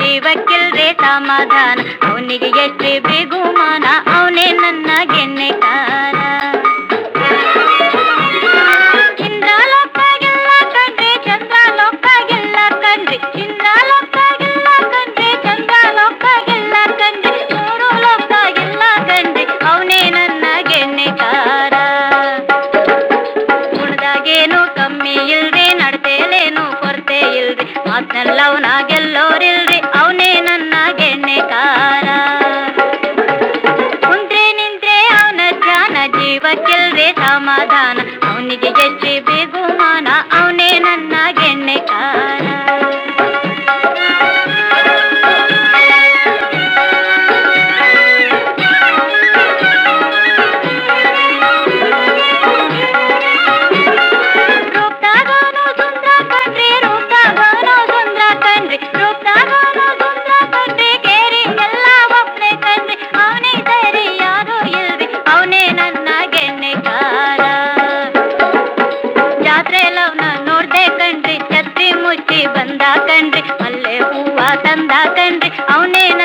ಜೀವಕ್ಕಿಲ್ರಿ ಸಮಾಧಾನ ಅವನಿಗೆ ಎಷ್ಟ್ರಿ ಬಿಗುಮಾನ ಅವನೇ ನನ್ನ ಗೆನ್ನೆಕಾರ ಇಂದ್ರಲೋಕಗಿಲ್ಲ ಕಣ್ರಿ ಚಂದ್ರಲೋಕಗಿಲ್ಲ ಕಣ್ರಿ ಇಂದ್ರಲೋಕಗಿಲ್ಲ ಕಣ್ರಿ ಚಂದ್ರಲೋಕಗಿಲ್ಲ ಕಣ್ರಿ ಮೂರು ಲೋಕಗಿಲ್ಲ ಕಣ್ರಿ ಅವನೇ ನನ್ನ ಗೆನ್ನೆಕಾರ ಗುಣದಾಗೇನು ಕಮ್ಮಿ ಇಲ್ರಿ ನಡ್ತೇಲೇನು ಕೊರತೆ ಇಲ್ರಿ ಮಾತ್ನೆಲ್ಲವನ ಗೆಲ್ಲೋರಿಲ್ರಿ ಅವನೇ ನನ್ನ ಗೆನ್ನೆಕಾರ ಕುಂತ್ರೆ ನಿಂತ್ರೆ ಅವನ ಧ್ಯಾನ ಜೀವಕ್ಕಿಲ್ರಿ ಸಮಾಧಾನ ಅವನಿಗೆ ಎಷ್ಟಿ ಬಿಗುಮಾನ ಅವನೇ ನನ್ನ ಗೆನ್ನೆಕಾರ ರೂಪ್ದಾಗನು ಸುಂದ್ರ ಕಣ್ರಿ ರೂಪ್ದಾಗನು ಸುಂದ್ರ ಕಣ್ರಿ ರೂಪ್ದಾಗನು ಸುಂದ್ರ ಕಣ್ರಿ ಕೇರಿ ಎಲ್ಲ ಒಬ್ನೇ ಕಣ್ರಿ ಅವನೇ ಸರಿ ಯಾರು ಇಲ್ರಿ ಅವನೇ ನನ್ನ ಗೆನ್ನೆಕಾರ ಜಾತ್ರೆ ಲವ್ನ ನೋಡ್ದೆ ಕಣ್ರಿ ಛತ್ರಿ ಮುಚ್ಚಿ ಬಂದ ಕಣ್ರಿ ಮಲ್ಲೆ ಹೂವ ತಂದ ಕಣ್ರಿ ಅವನೇ